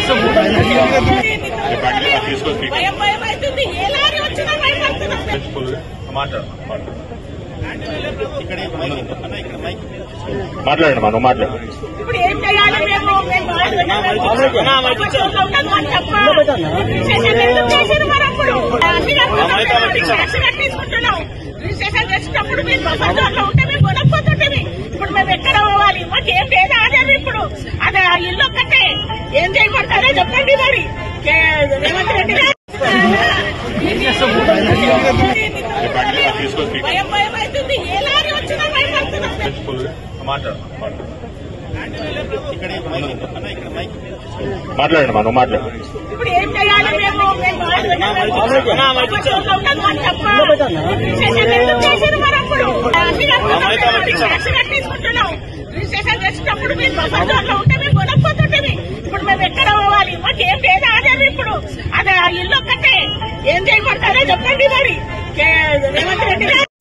చెప్పండి అది తీసుకొని speak. భయం భయం అవుతుంది ఏ లారీ వచ్చినా భయపడుతున్నాం మాట్లాడు మాట్లాడండి మనం మాట్లాడు ఇప్పుడు ఏం చేయాలి మేము మేము పచ్చోళ్ళు ఉన్నాం అని తప్ప రిజిస్ట్రేషన్ ఎందుకు చేశారు మరి అప్పుడు అన్ని కట్టుకుంటున్నాం. రిజిస్ట్రేషన్ కట్టించుకుంటున్నాం రిజిస్ట్రేషన్ చేసేటప్పుడు మేము బఫర్ ఉంటే మేము కొనకపోతుంటే ఇప్పుడు మేము ఎక్కడ పోవాలి మాకు ఏం లేదా అనేది ఇప్పుడు అది ఆ ఇల్లు ఒక్కటే ఏం చేయమంటారో చెప్పండి మరి కే- రేవంత్ రెడ్డి గారు. చెప్పండి అది తీసుకొని speak. భయం భయం అవుతుంది ఏ లారీ వచ్చినా భయపడుతున్నాం మాట్లాడు మాట్లాడండి మనం మాట్లాడు ఇప్పుడు ఏం చేయాలి మేము మేము పచ్చోళ్ళు ఉన్నాం అని తప్ప రిజిస్ట్రేషన్ ఎందుకు చేశారు మరి అప్పుడు అన్ని కట్టుకుంటున్నాం. రిజిస్ట్రేషన్ కట్టించుకుంటున్నాం రిజిస్ట్రేషన్ చేసేటప్పుడు మేము బఫర్ ఉంటే మేము కొనకపోతుంటే ఇప్పుడు మేము ఎక్కడ పోవాలి మాకు ఏం లేదా అనేది ఇప్పుడు అది ఆ ఇల్లు ఒక్కటే ఏం చేయమంటారో చెప్పండి మరి కే- రేవంత్ రెడ్డి గారు